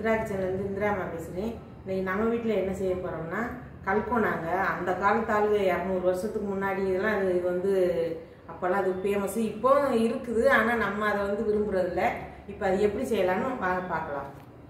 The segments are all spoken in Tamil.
இந்திரா கிச்சன்லேருந்து இந்திராமா பேசுகிறேன் இன்னைக்கு நம்ம வீட்டில் என்ன செய்ய போகிறோம்னா கல்கோனாங்க அந்த காலத்தாளுங்க இரநூறு வருஷத்துக்கு முன்னாடி இதெல்லாம் இது வந்து அப்போல்லாம் அது ஃபேமஸ் இப்போ இருக்குது ஆனால் நம்ம அதை வந்து விரும்புறதில்ல இப்போ அது எப்படி செய்யலாம்னு வாங்க பார்க்கலாம்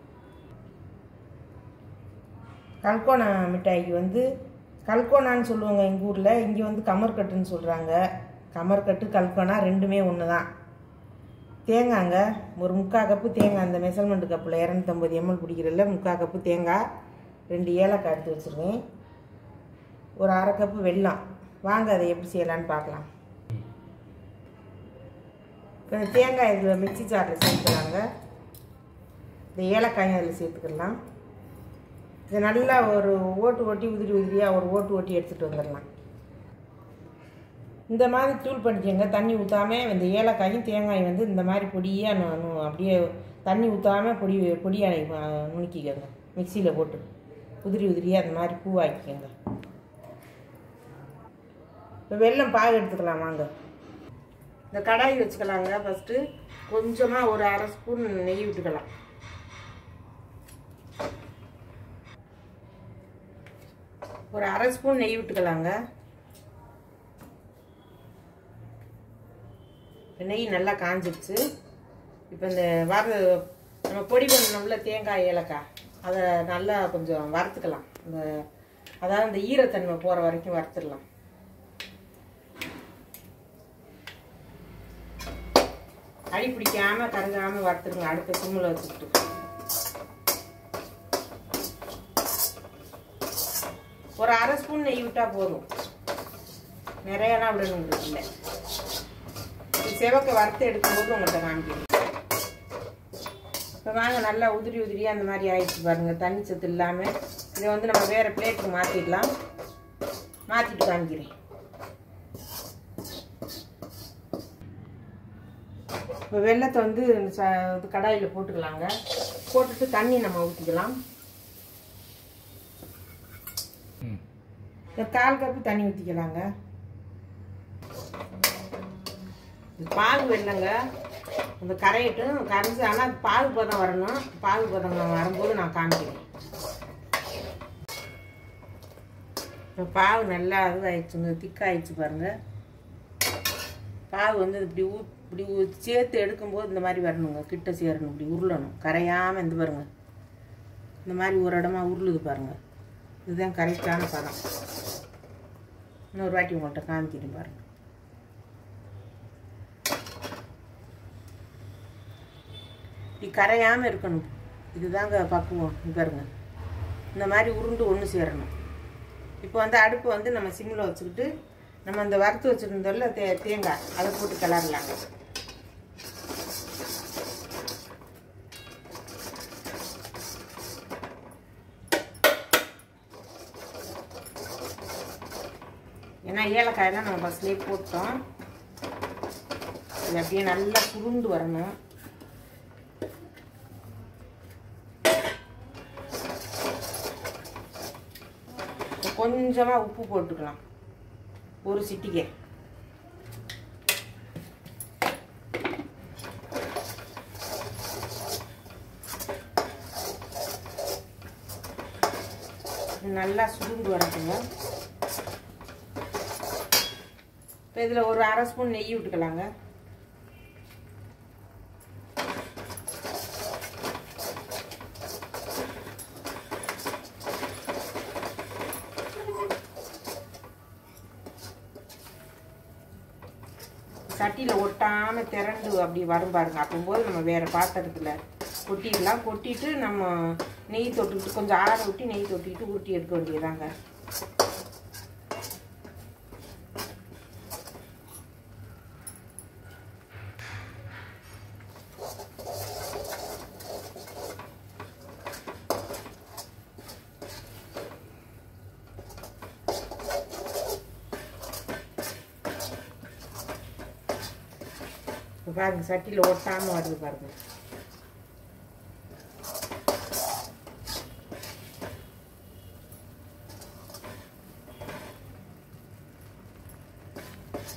கல்கோனா மிட்டாய்க்கு வந்து கல்கோனான்னு சொல்லுவாங்க எங்கள் ஊரில் இங்கே வந்து கமர்கட்டுன்னு சொல்கிறாங்க கமர்கட்டு கல்கோனா ரெண்டுமே ஒன்று தான் தேங்காய்ங்க ஒரு முக்கால் கப்பு தேங்காய் அந்த மெஷர்மெண்ட் கப்பில் இரநூத்தம்பது எம்எல் பிடிக்கிறதில்ல முக்கால் கப்பு தேங்காய் ரெண்டு ஏலக்காய் எடுத்து வச்சுருக்கேன் ஒரு அரை கப்பு வெல்லம் வாங்க அதை எப்படி செய்யலான்னு பார்க்கலாம் கொஞ்சம் தேங்காய் இதில் மிக்சி சாரில் சேர்த்துக்கலாங்க இந்த ஏலக்காயும் அதில் சேர்த்துக்கலாம் இதை நல்லா ஒரு ஓட்டு ஓட்டி உதிரி உதிரியாக ஒரு ஓட்டு ஓட்டி எடுத்துகிட்டு வந்துடலாம் இந்த மாதிரி தூள் பண்ணிக்கோங்க தண்ணி ஊற்றாமல் இந்த ஏலக்காயும் தேங்காயும் வந்து இந்த மாதிரி பொடியாக நு- நு- அப்படியே தண்ணி ஊற்றாமல் பொடி பொடியாக நுணுக்கிக்கோங்க மிக்சியில் போட்டு உதிரி உதிரியாக அந்த மாதிரி பூவாக்கிக்கோங்க இப்போ வெல்லம் பாகு எடுத்துக்கலாம் வாங்க இந்த கடாய் வச்சுக்கலாங்க ஃபஸ்ட்டு கொஞ்சமாக ஒரு அரை ஸ்பூன் நெய் விட்டுக்கலாம் ஒரு அரை ஸ்பூன் நெய் விட்டுக்கலாங்க இப்ப நெய் நல்லா காஞ்சிருச்சு இப்போ இந்த வர நம்ம பொடி பண்ணணும்ல தேங்காய் ஏலக்காய் அதை நல்லா கொஞ்சம் வறுத்துக்கலாம் இந்த அதாவது இந்த ஈரத்தன்மை போகிற வரைக்கும் வறுத்துடலாம் அடி பிடிக்காம கருகாம வறுத்துருங்க அடுத்த சிம்மில் வச்சுக்கிட்டு ஒரு அரை ஸ்பூன் நெய் விட்டா போதும் நிறையலாம் விடணுங்கிறது இல்லை இது செவக்க வறுத்து எடுக்கும்போது உங்கள்கிட்ட காமிக்கிறேன் இப்போ வாங்க நல்லா உதிரி உதிரியாக அந்த மாதிரி ஆயிடுச்சு பாருங்க தண்ணி சத்து இல்லாமல் இதை வந்து நம்ம வேறு பிளேட்டுக்கு மாற்றிடலாம் மாற்றிட்டு காமிக்கிறேன் இப்போ வெள்ளத்தை வந்து ச கடாயில் போட்டுக்கலாங்க போட்டுட்டு தண்ணி நம்ம ஊற்றிக்கலாம் ஒரு கால் கப்பு தண்ணி ஊற்றிக்கலாங்க இது பாகு வெள்ளங்க அந்த கரையட்டும் கரைஞ்சி ஆனால் அது பாகு பதம் வரணும் பாகு பதம் வரும்போது நான் காமிக்கிறேன் இப்போ பாகு நல்லா இதுவாகிடுச்சுங்க திக்காயிடுச்சு பாருங்க பாகு வந்து இப்படி ஊ இப்படி ஊ- சேர்த்து எடுக்கும்போது இந்த மாதிரி வரணுங்க கிட்ட சேரணும் இப்படி உருளணும் கரையாமல் இந்த பாருங்க இந்த மாதிரி ஒரு இடமா உருளுது பாருங்க இதுதான் கரெக்டான பதம் இன்னொரு வாட்டி உங்கள்கிட்ட காமிக்கிறேன் பாருங்க இப்படி கரையாமல் இருக்கணும் இதுதாங்க பக்குவம் இங்க பாருங்க இந்த மாதிரி உருண்டு ஒன்று சேரணும் இப்போ வந்து அடுப்பு வந்து நம்ம சிம்மில் வச்சுக்கிட்டு நம்ம அந்த வறுத்து வச்சுருந்தோம்ல தே தேங்காய் அதை போட்டு கிளறலாங்க ஏன்னா ஏலக்காயெல்லாம் நம்ம ஃபஸ்ட்லேயே போட்டோம் இது அப்படியே நல்லா சுருண்டு வரணும் இப்ப கொஞ்சமா உப்பு போட்டுக்கலாம் ஒரு சிட்டிகை இது நல்லா சுருண்டு வரட்டுங்க இப்போ இதில் ஒரு அரை ஸ்பூன் நெய் விட்டுக்கலாங்க சட்டியில் ஒட்டாமல் திரண்டு அப்படி வரும் பாருங்க அப்போம்போது நம்ம வேறு பாத்திரத்தில் கொட்டிடலாம் கொட்டிட்டு நம்ம நெய் தொட்டுக்கிட்டு கொஞ்சம் ஆற விட்டு நெய் தொட்டிக்கிட்டு உருட்டி எடுக்க வேண்டியதாங்க இப்போ பாருங்க சட்டியில் ஒட்டாமல் வருது பாருங்க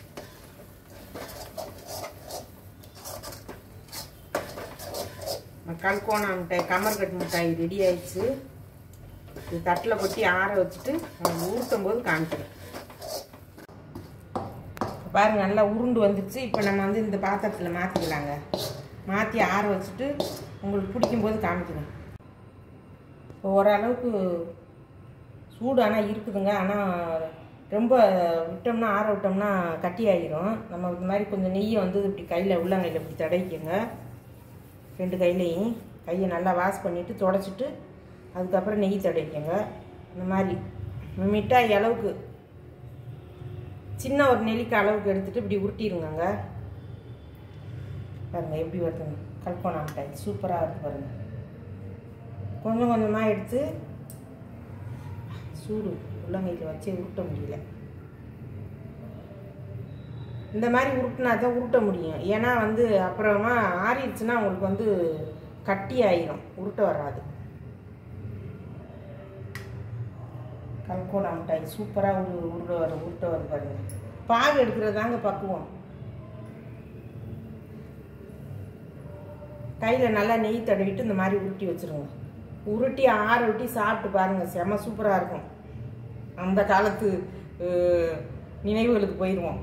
நம்ம கல்கோனா மிட்டாய் கமர்கட்டு மிட்டாய் ரெடி ஆயிடுச்சு இது தட்டில் கொட்டி ஆற வச்சுட்டு உங்களுக்கு உருட்டும் போது காமிக்கிறேன் பாருங்க நல்லா உருண்டு வந்துருச்சு இப்போ நம்ம வந்து இந்த பாத்திரத்தில் மாற்றிக்கலாங்க மாற்றி ஆற வச்சுட்டு உங்களுக்கு பிடிக்கும்போது காமிக்கிறேன் இப்போ ஓரளவுக்கு சூடு ஆனால் இருக்குதுங்க ஆனால் ரொம்ப விட்டோம்னா ஆற விட்டோம்னா கட்டி ஆகிரும் நம்ம இந்த மாதிரி கொஞ்சம் நெய்யை வந்து இப்படி கையில் உள்ளங்கையில் இப்படி தடவிக்கங்க ரெண்டு கையிலையும் கையை நல்லா வாஷ் பண்ணிவிட்டு தொடச்சிட்டு அதுக்கப்புறம் நெய் தடவிக்கங்க இந்த மாதிரி மிட்டாய் அளவுக்கு சின்ன ஒரு நெல்லிக்காய் அளவுக்கு எடுத்துகிட்டு இப்படி உருட்டிடுங்க பாருங்க எப்படி வருதுங்க கல்பனா மிட்டாய் சூப்பராக இருக்கு பாருங்க கொஞ்சம் கொஞ்சமாக எடுத்து சூடு உள்ளங்கையில் வச்சு உருட்ட முடியல இந்த மாதிரி உருட்டினா தான் உருட்ட முடியும் ஏன்னா வந்து அப்புறமா ஆறிடுச்சுன்னா உங்களுக்கு வந்து கட்டி ஆயிரும் உருட்ட வராது கல்கோடா மிட்டாய் சூப்பராக உரு உருட வர உருட்ட வரும் பாருங்க பாகு எடுக்கிறது தாங்க பக்குவம் கையில் நல்லா நெய் தடவிட்டு இந்த மாதிரி உருட்டி வச்சுருங்க உருட்டி ஆற விட்டி சாப்பிட்டு பாருங்கள் செம சூப்பராக இருக்கும் அந்த காலத்து அஹ், நினைவுகளுக்கு போயிடுவோம்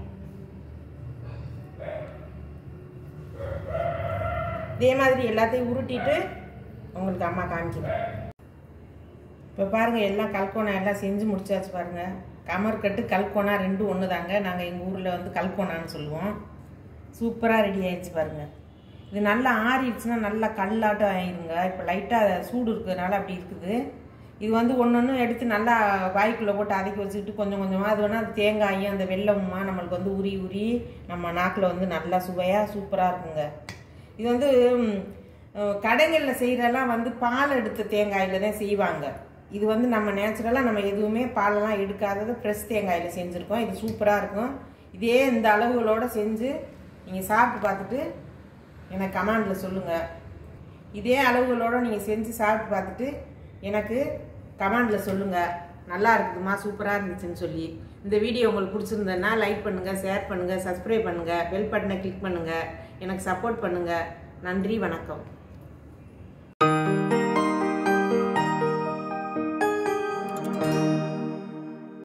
இதே மாதிரி எல்லாத்தையும் உருட்டிட்டு உங்களுக்கு அம்மா காமிக்கிறேன் இப்போ பாருங்கள் எல்லாம் கல்கோனா எல்லாம் செஞ்சு முடிச்சாச்சு பாருங்கள் கமர்கட்டு கல்கோனா ரெண்டும் ஒன்று தாங்க நாங்கள் எங்கள் ஊரில் வந்து கல்கோனான்னு சொல்லுவோம் சூப்பராக ரெடி ஆயிடுச்சு பாருங்கள் இது நல்லா ஆறிடுச்சுன்னா நல்லா கல்லாட்டம் ஆயிருங்க இப்போ லைட்டாக சூடு இருக்கிறதுனால அப்படி இருக்குது இது வந்து ஒன்று ஒன்று எடுத்து நல்லா வாய்க்குள்ளே போட்டு அதைக்கி வச்சுக்கிட்டு கொஞ்சம் கொஞ்சமாக அது வேணால் அந்த தேங்காயும் அந்த வெள்ளமுமா நம்மளுக்கு வந்து உரி உரி நம்ம நாக்கில் வந்து நல்லா சுவையாக சூப்பராக இருக்குங்க இது வந்து ம், அஹ், கடைகளில் செய்கிறெல்லாம் வந்து பால் எடுத்த தேங்காயில் தான் செய்வாங்க இது வந்து நம்ம நேச்சுரலாக நம்ம எதுவுமே பாலெல்லாம் எடுக்காதது ஃப்ரெஷ் தேங்காயில் செஞ்சுருக்கோம் இது சூப்பராக இருக்கும் இதே இந்த அளவுகளோடு செஞ்சு நீங்கள் சாப்பிட்டு பார்த்துட்டு எனக்கு கமெண்டில் சொல்லுங்கள் இதே அளவுகளோடு நீங்கள் செஞ்சு சாப்பிட்டு பார்த்துட்டு எனக்கு கமெண்டில் சொல்லுங்கள் நல்லா இருக்குதுமா சூப்பராக இருந்துச்சுன்னு சொல்லி இந்த வீடியோ உங்களுக்கு பிடிச்சிருந்ததுன்னா லைக் பண்ணுங்கள் ஷேர் பண்ணுங்கள் சப்ஸ்கிரைப் பண்ணுங்கள் பெல் பட்டனை கிளிக் பண்ணுங்கள் எனக்கு சப்போர்ட் பண்ணுங்கள் நன்றி வணக்கம்